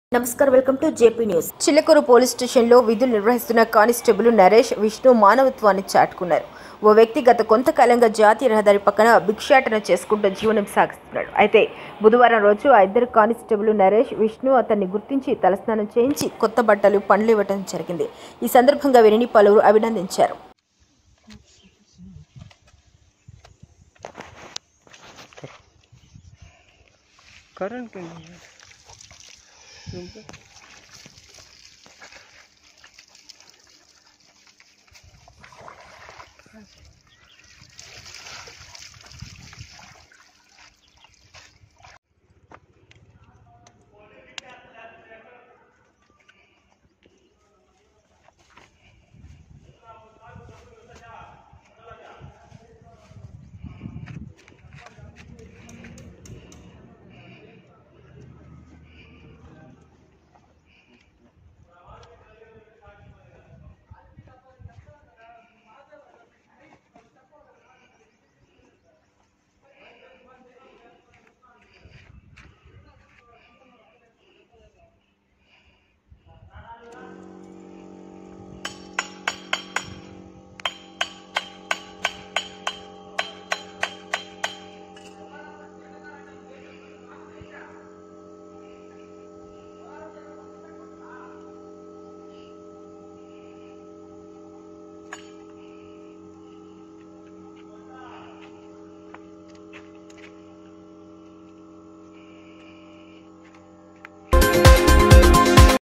నమస్కారం welcome to JP news Chillakuru police స్టేషన్లో విధులు నిర్వహిస్తున్న కానిస్టేబుల్ నరేష్ విష్ణు మానవత్వాన్ని చాటుకున్నారు ఓ వ్యక్తి గత కొంతకాలంగా జాతీయ రహదారి పక్కన భిక్షాటన చేసుకుంటూ జీవనం సాగిస్తున్నాడు అయితే బుధవారం రోజు ఆ ఇద్దరు కానిస్టేబుల్ నరేష్ విష్ణు అతన్ని గుర్తించి తలస్నానం చేయించి కొత్త బట్టలు పండ్లు ఇవ్వడం జరిగింది ఈ సందర్భంగా వీరిని పలువురు అభినందించారు करंट क्यों नहीं है रूम पे